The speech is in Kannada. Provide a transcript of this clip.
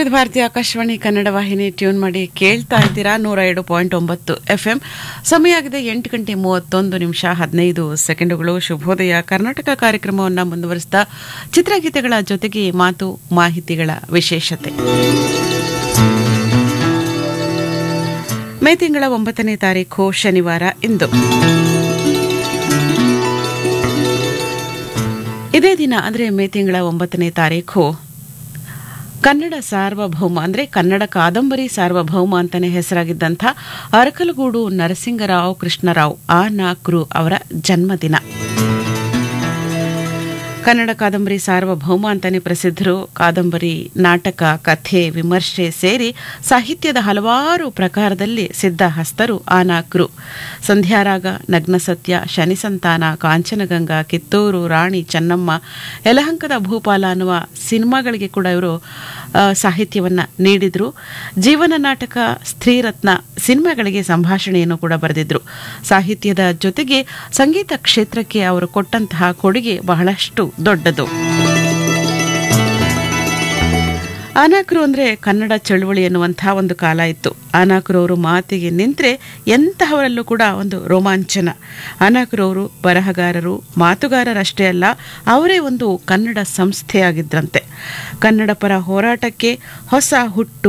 ವಿವಿಧ ಭಾರತಿ ಆಕಾಶವಾಣಿ ಕನ್ನಡ ವಾಹಿನಿ ಟ್ಯೂನ್ ಮಾಡಿ ಕೇಳ್ತಾ ಇದ್ದೀರಾ ನೂರ ಎರಡು ಪಾಯಿಂಟ್ ಒಂಬತ್ತು ಎಫ್ ಎಂ ಸಮಯ ಆಗಿದೆ ಎಂಟು ಗಂಟೆ ಮೂವತ್ತೊಂದು ನಿಮಿಷ ಹದಿನೈದು ಸೆಕೆಂಡುಗಳು ಶುಭೋದಯ ಕರ್ನಾಟಕ ಕಾರ್ಯಕ್ರಮವನ್ನು ಮುಂದುವರಿಸಿದ ಚಿತ್ರಗೀತೆಗಳ ಜೊತೆಗೆ ಮಾತು ಮಾಹಿತಿಗಳ ವಿಶೇಷತೆ ಮೇ ತಿಂಗಳ ಒಂಬತ್ತನೇ ತಾರೀಖು ಶನಿವಾರ ಇಂದು ಇದೇ ದಿನ ಅಂದರೆ ಮೇ ತಿಂಗಳ ಒಂಬತ್ತನೇ ತಾರೀಖು ಕನ್ನಡ ಸಾರ್ವಭೌಮ ಅಂದರೆ ಕನ್ನಡ ಕಾದಂಬರಿ ಸಾರ್ವಭೌಮ ಅಂತಾನೆ ಹೆಸರಾಗಿದ್ದಂಥ ಅರಕಲಗೂಡು ನರಸಿಂಗರಾವ್ ಕೃಷ್ಣರಾವ್ ಆ ನಾಕ್ರು ಅವರ ಜನ್ಮದಿನ ಕನ್ನಡ ಕಾದಂಬರಿ ಸಾರ್ವಭೌಮ ಅಂತಾನೆ ಪ್ರಸಿದ್ಧರು ಕಾದಂಬರಿ ನಾಟಕ ಕಥೆ ವಿಮರ್ಶೆ ಸೇರಿ ಸಾಹಿತ್ಯದ ಹಲವಾರು ಪ್ರಕಾರದಲ್ಲಿ ಸಿದ್ಧಹಸ್ತರು ಆನಾಕ್ರು ಸಂಧ್ಯಾರಾಗ ನಗ್ನ ಸತ್ಯ ಶನಿ ಸಂತಾನ ಕಾಂಚನಗಂಗಾ ಕಿತ್ತೂರು ರಾಣಿ ಚೆನ್ನಮ್ಮ ಯಲಹಂಕದ ಭೂಪಾಲ ಅನ್ನುವ ಸಿನಿಮಾಗಳಿಗೆ ಕೂಡ ಇವರು ಸಾಹಿತ್ಯವನ್ನ ನೀಡಿದ್ರು ಜೀವನ ನಾಟಕ ಸ್ತ್ರೀರತ್ನ ಸಿನಿಮಾಗಳಿಗೆ ಸಂಭಾಷಣೆಯನ್ನು ಕೂಡ ಬರೆದಿದ್ರು ಸಾಹಿತ್ಯದ ಜೊತೆಗೆ ಸಂಗೀತ ಕ್ಷೇತ್ರಕ್ಕೆ ಅವರು ಕೊಟ್ಟಂತಹ ಕೊಡುಗೆ ಬಹಳಷ್ಟು ದೊಡ್ಡದು ಅನಾಕರು ಅಂದರೆ ಕನ್ನಡ ಚಳುವಳಿ ಎನ್ನುವಂತಹ ಒಂದು ಕಾಲ ಇತ್ತು ಅನಾಕರು ಅವರು ಮಾತಿಗೆ ನಿಂತರೆ ಎಂತಹವರಲ್ಲೂ ಕೂಡ ಒಂದು ರೋಮಾಂಚನ ಅನಾಕರು ಅವರು ಬರಹಗಾರರು ಮಾತುಗಾರರಷ್ಟೇ ಅಲ್ಲ ಅವರೇ ಒಂದು ಕನ್ನಡ ಸಂಸ್ಥೆಯಾಗಿದ್ರಂತೆ ಕನ್ನಡ ಪರ ಹೋರಾಟಕ್ಕೆ ಹೊಸ ಹುಟ್ಟು